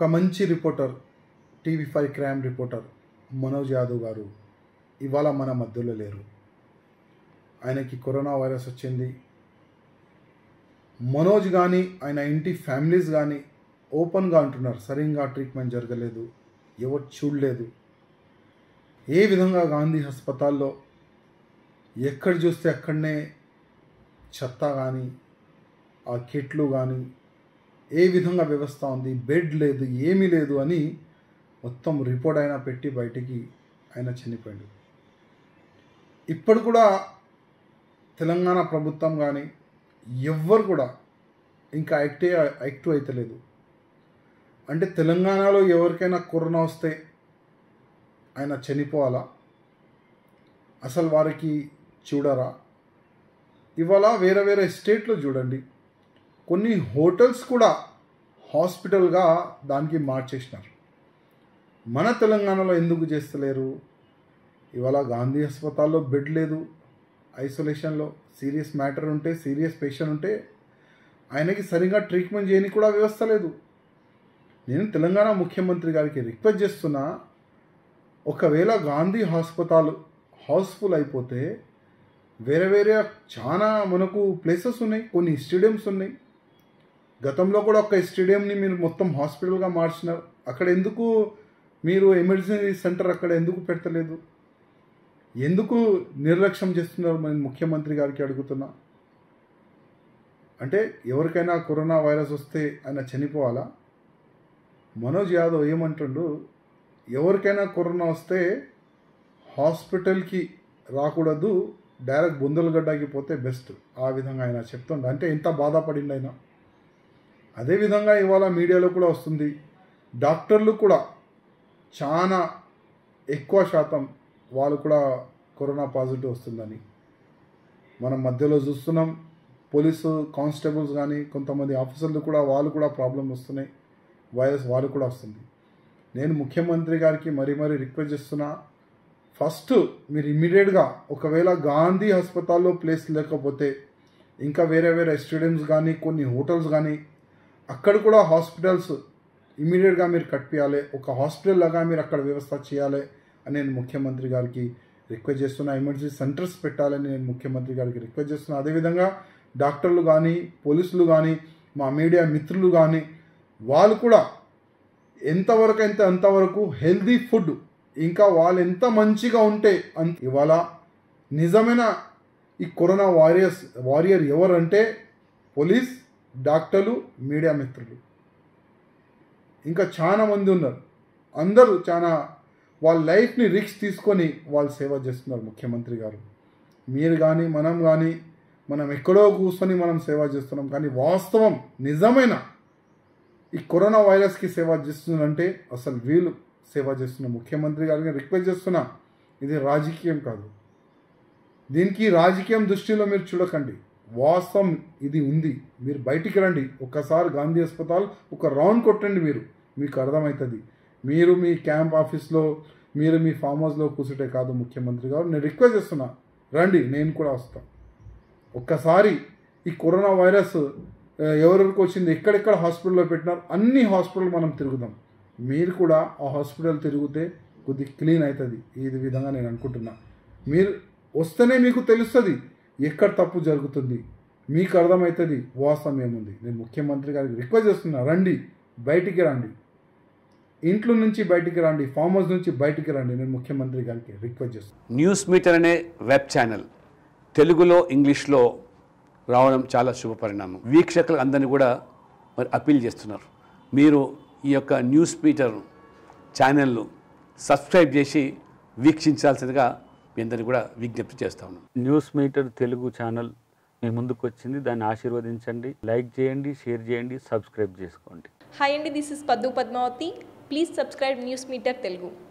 ఒక మంచి reporter TV five crime reporter Manoj Yadav గారు ఇవాళ మన మధ్యలో లేరు ఆయనకి కరోనా వైరస్ వచ్చింది మనోజ్ కానీ ఆయన ఇంటి ఫ్యామిలీస్ కానీ ఓపెన్గా అంటున్నారు సరిగ్గా ట్రీట్మెంట్ జరగలేదు ఎవరు చూడలేదు ఏ విధంగా గాంధీ హాస్పిటల్లో ఎక్కడ చూస్తే అక్కడనే చెత్త కానీ ఆ కిట్లు కానీ ఏ విధంగా వ్యవస్థ ఉంది బెడ్ లేదు ఏమీ లేదు అని మొత్తం రిపోర్ట్ అయినా పెట్టి బయటికి ఆయన చనిపోయాడు ఇప్పుడు కూడా తెలంగాణ ప్రభుత్వం కానీ ఎవ్వరు కూడా ఇంకా యాక్టివ్ యాక్టివ్ అవుతలేదు అంటే తెలంగాణలో ఎవరికైనా కరోనా వస్తే ఆయన చనిపోవాలా అసలు వారికి చూడరా ఇవాళ వేరే వేరే స్టేట్లో చూడండి కొన్ని హోటల్స్ కూడా హాస్పిటల్గా దానికి మార్చేసినారు మన తెలంగాణలో ఎందుకు చేస్తలేరు ఇవాళ గాంధీ హాస్పిటల్లో బెడ్ లేదు ఐసోలేషన్లో సీరియస్ మ్యాటర్ ఉంటే సీరియస్ పేషెంట్ ఉంటే ఆయనకి సరిగా ట్రీట్మెంట్ చేయని కూడా వ్యవస్థ లేదు నేను తెలంగాణ ముఖ్యమంత్రి గారికి రిక్వెస్ట్ చేస్తున్నా ఒకవేళ గాంధీ హాస్పిటల్ హౌస్ఫుల్ అయిపోతే వేరే వేరే చాలా మనకు ప్లేసెస్ ఉన్నాయి కొన్ని స్టేడియంస్ ఉన్నాయి గతంలో కూడా ఒక స్టేడియంని మీరు మొత్తం హాస్పిటల్గా మార్చినారు అక్కడ ఎందుకు మీరు ఎమర్జెన్సీ సెంటర్ అక్కడ ఎందుకు పెడతలేదు ఎందుకు నిర్లక్ష్యం చేస్తున్నారు నేను ముఖ్యమంత్రి గారికి అడుగుతున్నా అంటే ఎవరికైనా కరోనా వైరస్ వస్తే ఆయన చనిపోవాలా మనోజ్ యాదవ్ ఏమంటుండు ఎవరికైనా కరోనా వస్తే హాస్పిటల్కి రాకూడదు డైరెక్ట్ బొందలగడ్డకి పోతే బెస్ట్ ఆ విధంగా ఆయన చెప్తుండ అంటే ఎంత బాధపడిండు ఆయన అదేవిధంగా ఇవాళ మీడియాలో కూడా వస్తుంది డాక్టర్లు కూడా చాలా ఎక్కువ శాతం వాళ్ళు కూడా కరోనా పాజిటివ్ వస్తుందని మనం మధ్యలో చూస్తున్నాం పోలీసు కానిస్టేబుల్స్ కానీ కొంతమంది ఆఫీసర్లు కూడా వాళ్ళు కూడా ప్రాబ్లం వస్తున్నాయి వైరస్ వాళ్ళు కూడా వస్తుంది నేను ముఖ్యమంత్రి గారికి మరీ మరీ రిక్వెస్ట్ చేస్తున్నా ఫస్ట్ మీరు ఇమ్మీడియట్గా ఒకవేళ గాంధీ హాస్పిటల్లో ప్లేస్ లేకపోతే ఇంకా వేరే వేరే స్టేడియంస్ కానీ కొన్ని హోటల్స్ కానీ అక్కడ కూడా హాస్పిటల్స్ ఇమీడియట్గా మీరు కట్టియాలి ఒక హాస్పిటల్ లాగా మీరు అక్కడ వ్యవస్థ చేయాలి అని నేను ముఖ్యమంత్రి గారికి రిక్వెస్ట్ చేస్తున్నా ఎమర్జెన్సీ సెంటర్స్ పెట్టాలని నేను ముఖ్యమంత్రి గారికి రిక్వెస్ట్ చేస్తున్నా అదేవిధంగా డాక్టర్లు కానీ పోలీసులు కానీ మా మీడియా మిత్రులు కానీ వాళ్ళు కూడా ఎంతవరకు అయితే అంతవరకు హెల్దీ ఫుడ్ ఇంకా వాళ్ళు ఎంత మంచిగా ఉంటే అంత ఇవాళ నిజమైన ఈ కరోనా వారియర్స్ వారియర్ ఎవరంటే పోలీస్ డాక్టర్లు మీడియా మిత్రులు ఇంకా చాలా మంది ఉన్నారు అందరూ చాలా వాళ్ళ లైఫ్ని రిస్క్ తీసుకొని వాళ్ళు సేవ చేస్తున్నారు ముఖ్యమంత్రి గారు మీరు కానీ మనం కానీ మనం ఎక్కడో కూర్చొని మనం సేవ చేస్తున్నాం కానీ వాస్తవం నిజమైన ఈ కరోనా వైరస్కి సేవ చేస్తుందంటే అసలు వీళ్ళు సేవ చేస్తున్న ముఖ్యమంత్రి గారికి రిక్వెస్ట్ చేస్తున్నా ఇది రాజకీయం కాదు దీనికి రాజకీయం దృష్టిలో మీరు చూడకండి వాస్తవం ఇది ఉంది మీరు బయటికి రండి ఒక్కసారి గాంధీ హాస్పిటల్ ఒక రౌండ్ కొట్టండి మీరు మీకు అర్థమవుతుంది మీరు మీ క్యాంప్ ఆఫీస్లో మీరు మీ ఫామ్ హౌస్లో కూర్చుంటే కాదు ముఖ్యమంత్రి గారు నేను రిక్వెస్ట్ చేస్తున్నా రండి నేను కూడా వస్తాను ఒక్కసారి ఈ కరోనా వైరస్ ఆ, ఎవరెవరికి వచ్చింది ఎక్కడెక్కడ హాస్పిటల్లో పెట్టినారు అన్ని హాస్పిటల్ మనం తిరుగుదాం మీరు కూడా ఆ హాస్పిటల్ తిరిగితే కొద్ది క్లీన్ అవుతుంది ఈ విధంగా నేను అనుకుంటున్నా మీరు వస్తేనే మీకు తెలుస్తుంది ఎక్కడ తప్పు జరుగుతుంది మీకు అర్థమవుతుంది వాస్తవం ఏముంది నేను ముఖ్యమంత్రి గారికి రిక్వెస్ట్ చేస్తున్నా రండి బయటికి రండి ఇంట్లో నుంచి బయటికి రండి ఫామ్ హౌస్ నుంచి బయటికి రండి నేను ముఖ్యమంత్రి గారికి రిక్వెస్ట్ చేస్తున్నాను న్యూస్ మీటర్ అనే వెబ్ ఛానల్ తెలుగులో ఇంగ్లీష్లో రావడం చాలా శుభ పరిణామం వీక్షకులు అందరినీ కూడా మరి అప్పీల్ చేస్తున్నారు మీరు ఈ యొక్క న్యూస్ మీటర్ ఛానల్ను సబ్స్క్రైబ్ చేసి వీక్షించాల్సిందిగా మీ అందరినీ కూడా విజ్ఞప్తి చేస్తా ఉన్నాం న్యూస్ మీటర్ తెలుగు ఛానల్ మీ ముందుకు వచ్చింది దాన్ని ఆశీర్వదించండి లైక్ చేయండి షేర్ చేయండి సబ్స్క్రైబ్ చేసుకోండి హాయ్ అండి దిస్ ఇస్ పద్దు Padmavati please subscribe news meter Telugu